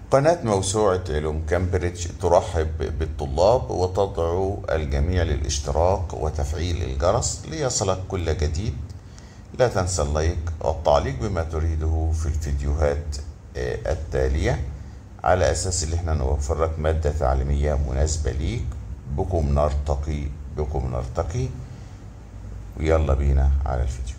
قناة موسوعة علوم كامبريدج ترحب بالطلاب وتدعو الجميع للاشتراك وتفعيل الجرس ليصلك كل جديد لا تنسى اللايك والتعليق بما تريده في الفيديوهات آه، التالية على أساس إن احنا نوفر لك مادة تعليمية مناسبة ليك بكم نرتقي بكم نرتقي ويلا بينا على الفيديو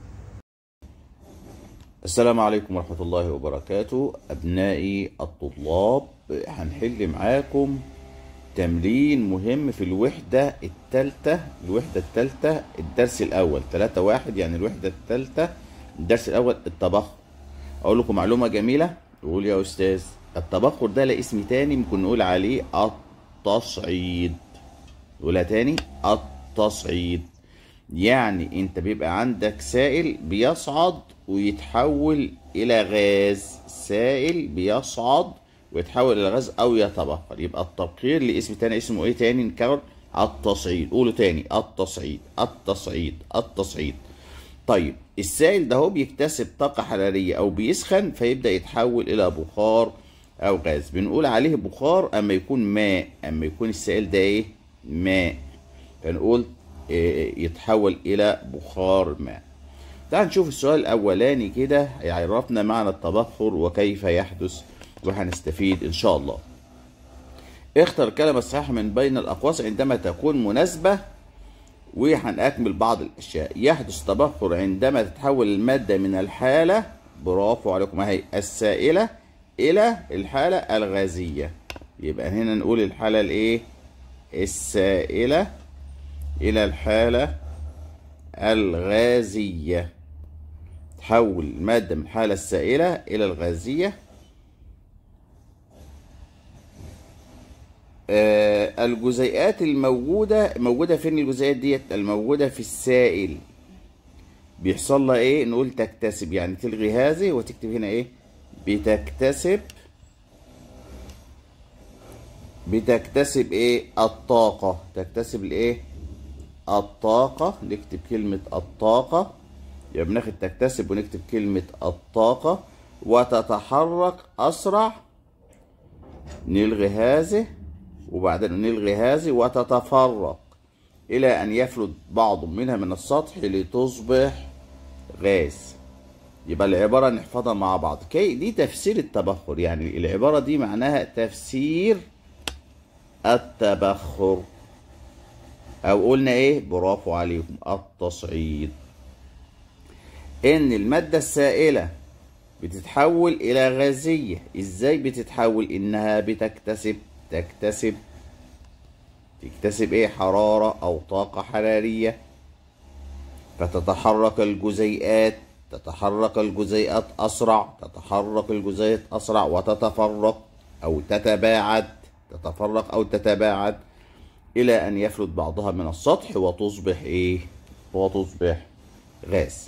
السلام عليكم ورحمة الله وبركاته أبنائي الطلاب هنحل معاكم تمرين مهم في الوحدة التالتة الوحدة التالتة الدرس الأول تلاتة واحد يعني الوحدة التالتة الدرس الأول التبخر أقول لكم معلومة جميلة قول يا أستاذ التبخر ده له اسم تاني ممكن نقول عليه التصعيد نقولها تاني التصعيد يعني انت بيبقى عندك سائل بيصعد ويتحول الى غاز سائل بيصعد ويتحول الى غاز او يتبخر يبقى التبخير لاسم تاني اسمه ايه تاني نكرر التصعيد قولوا تاني التصعيد التصعيد التصعيد طيب السائل ده هو بيكتسب طاقة حرارية او بيسخن فيبدأ يتحول الى بخار او غاز بنقول عليه بخار اما يكون ماء اما يكون السائل ده ايه ماء فنقول إيه، يتحول الى بخار ماء تعال نشوف السؤال الاولاني كده يعرفنا معنى التبخر وكيف يحدث وهنستفيد ان شاء الله اختر كلمة صحيحة من بين الأقواس عندما تكون مناسبة وهنأكمل بعض الأشياء يحدث تبخر عندما تتحول المادة من الحالة برافو عليكم اهي السائلة إلى الحالة الغازية يبقى هنا نقول الحالة الإيه السائلة إلى الحالة الغازية تحول المادة من الحالة السائلة إلى الغازية آه الجزيئات الموجودة موجودة فين الجزيئات ديت الموجودة في السائل بيحصل لها ايه نقول تكتسب يعني تلغي هذه وتكتب هنا ايه بتكتسب بتكتسب ايه الطاقة تكتسب الايه الطاقة نكتب كلمة الطاقة يبقى بناخد تكتسب ونكتب كلمة الطاقة وتتحرك أسرع نلغي هذه وبعدين نلغي هذه وتتفرق إلى أن يفلت بعض منها من السطح لتصبح غاز يبقى العبارة نحفظها مع بعض كي دي تفسير التبخر يعني العبارة دي معناها تفسير التبخر او قلنا ايه برافو عليكم التصعيد ان المادة السائلة بتتحول الى غازية ازاي بتتحول انها بتكتسب تكتسب تكتسب ايه حرارة او طاقة حرارية فتتحرك الجزيئات تتحرك الجزيئات اسرع تتحرك الجزيئات اسرع وتتفرق او تتباعد تتفرق او تتباعد الى ان يفلت بعضها من السطح وتصبح ايه وتصبح غاز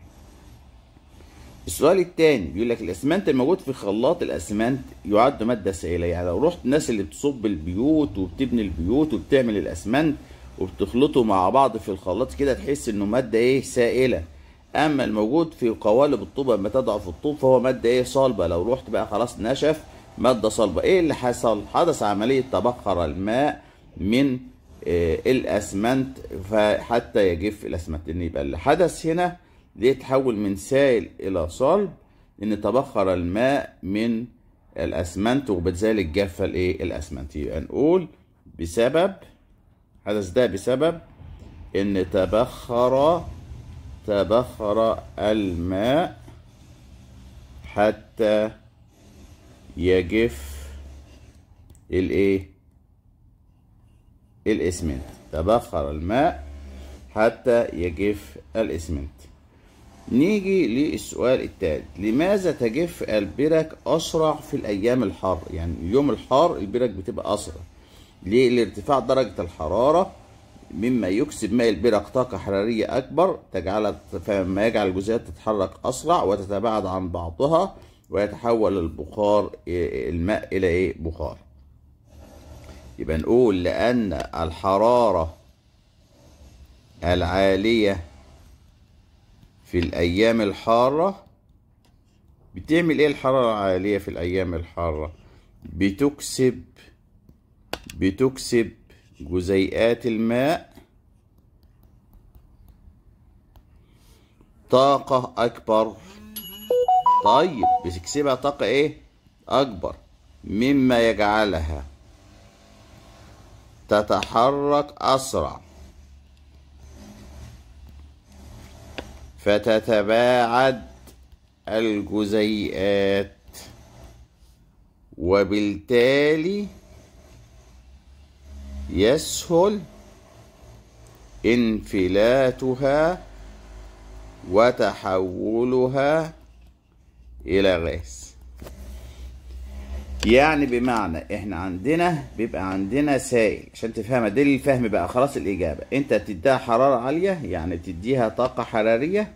السؤال الثاني بيقول لك الاسمنت الموجود في خلاط الاسمنت يعد ماده سائله يعني لو رحت الناس اللي بتصب البيوت وبتبني البيوت وبتعمل الاسمنت وبتخلطه مع بعض في الخلاط كده تحس انه ماده ايه سائله اما الموجود في قوالب الطوب لما تضعف الطوب فهو ماده ايه صلبه لو رحت بقى خلاص نشف ماده صلبه ايه اللي حصل حدث عمليه تبخر الماء من آه، الاسمنت فحتى يجف الاسمنت لان يبقى اللي حدث هنا ليه تحول من سائل الى صلب ان تبخر الماء من الاسمنت وبذلك جف الايه الاسمنت يبقى نقول بسبب حدث ده بسبب ان تبخر تبخر الماء حتى يجف الايه الاسمنت تبخر الماء حتى يجف الاسمنت نيجي للسؤال التالي لماذا تجف البرك اسرع في الايام الحر يعني يوم الحار البرك بتبقى اسرع ليه لارتفاع درجة الحرارة مما يكسب ماء البرك طاقة حرارية أكبر تجعل فما يجعل الجزيئات تتحرك أسرع وتتباعد عن بعضها ويتحول البخار الماء إلى إيه بخار يبقى نقول لأن الحرارة العالية في الأيام الحارة بتعمل إيه الحرارة العالية في الأيام الحارة؟ بتكسب بتكسب جزيئات الماء طاقة أكبر طيب بتكسبها طاقة إيه؟ أكبر مما يجعلها تتحرك أسرع فتتباعد الجزيئات وبالتالي يسهل انفلاتها وتحولها إلى غاز يعني بمعنى احنا عندنا بيبقى عندنا سائل عشان تفهمها دي الفهم بقى خلاص الإجابة انت بتديها حرارة عالية يعني بتديها طاقة حرارية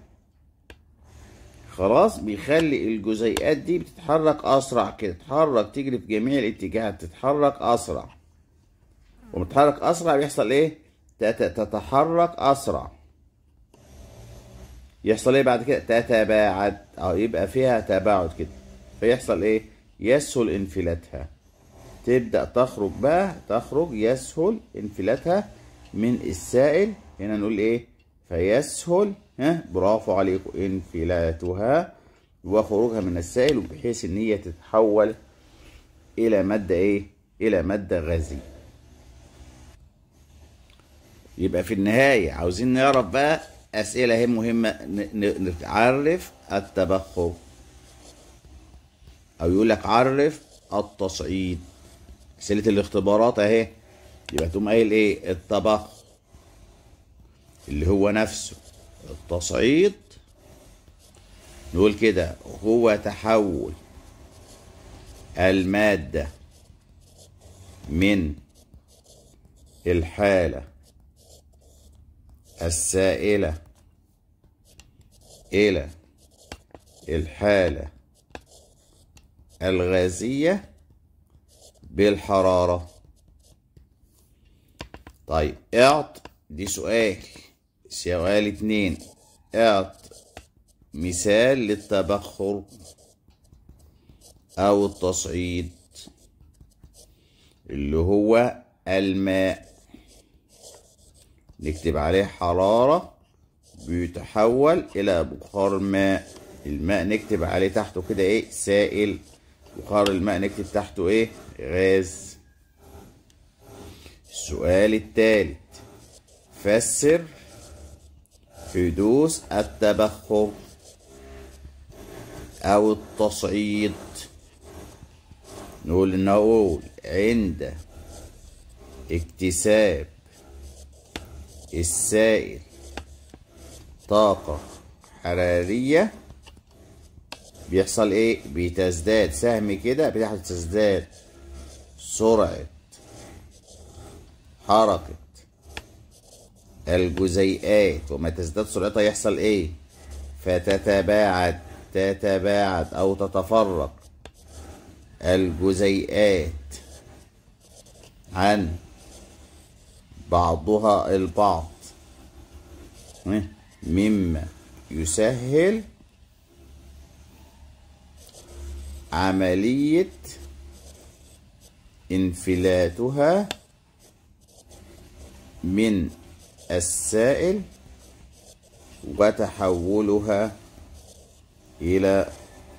خلاص بيخلي الجزيئات دي بتتحرك أسرع كده تتحرك تجري في جميع الاتجاهات تتحرك أسرع ومتحرك أسرع بيحصل إيه؟ تت- تتحرك أسرع يحصل إيه بعد كده؟ تتباعد أو يبقى فيها تباعد كده فيحصل إيه؟ يسهل انفلاتها تبدأ تخرج بقى تخرج يسهل انفلاتها من السائل هنا نقول إيه؟ فيسهل ها برافو عليكم انفلاتها وخروجها من السائل بحيث ان هي تتحول الى ماده ايه الى ماده غازيه يبقى في النهايه عاوزين نعرف بقى اسئله هي مهمه ن- ن- نعرف التبخر او يقول لك عرف التصعيد اسئله الاختبارات اهي يبقى تقوم قايل ايه التبخر اللي هو نفسه التصعيد نقول كده هو تحول المادة من الحالة السائلة إلى الحالة الغازية بالحرارة طيب اعط دي سؤال سؤال اتنين اعط مثال للتبخر او التصعيد اللي هو الماء نكتب عليه حرارة بيتحول إلى بخار ماء الماء نكتب عليه تحته كده إيه سائل بخار الماء نكتب تحته إيه غاز السؤال الثالث فسر حدوث التبخر أو التصعيد نقول نقول عند اكتساب السائل طاقة حرارية بيحصل ايه بتزداد سهم كده بتزداد سرعة حركة الجزيئات وما تزداد سرعتها يحصل ايه فتتباعد تتباعد او تتفرق الجزيئات عن بعضها البعض مما يسهل عملية انفلاتها من السائل وتحولها إلى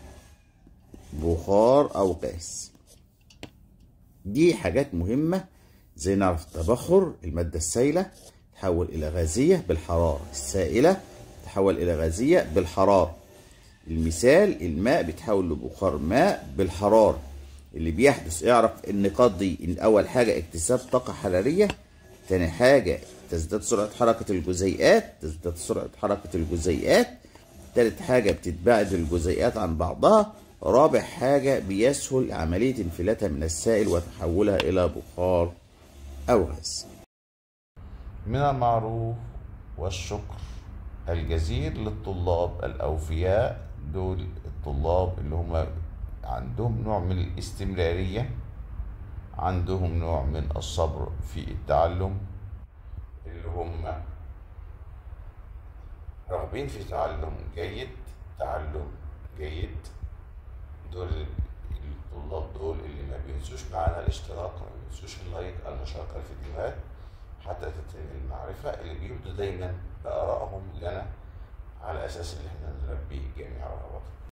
بخار أو غاز دي حاجات مهمة زي نعرف التبخر المادة السائلة تحول إلى غازية بالحرارة السائلة تحول إلى غازية بالحرارة المثال الماء بيتحول لبخار ماء بالحرارة اللي بيحدث اعرف النقاط دي ان اول حاجة اكتساب طاقة حرارية تاني حاجة تزداد سرعة حركة الجزيئات تزداد سرعة حركة الجزيئات تالت حاجة بتتباعد الجزيئات عن بعضها رابع حاجة بيسهل عملية انفلاتها من السائل وتحولها إلى بخار أو غاز من المعروف والشكر الجزير للطلاب الأوفياء دول الطلاب اللي هم عندهم نوع من الاستمرارية عندهم نوع من الصبر في التعلم اللي هم راغبين في تعلم جيد تعلم جيد دول الطلاب الطلاب دول اللي ما بينسوش معانا الاشتراك ما بينسوش اللايك المشاركة الفيديوهات حتى تتم المعرفة اللي بيبدوا دايما بآرائهم لنا على أساس إن احنا نربي جميع رغباتهم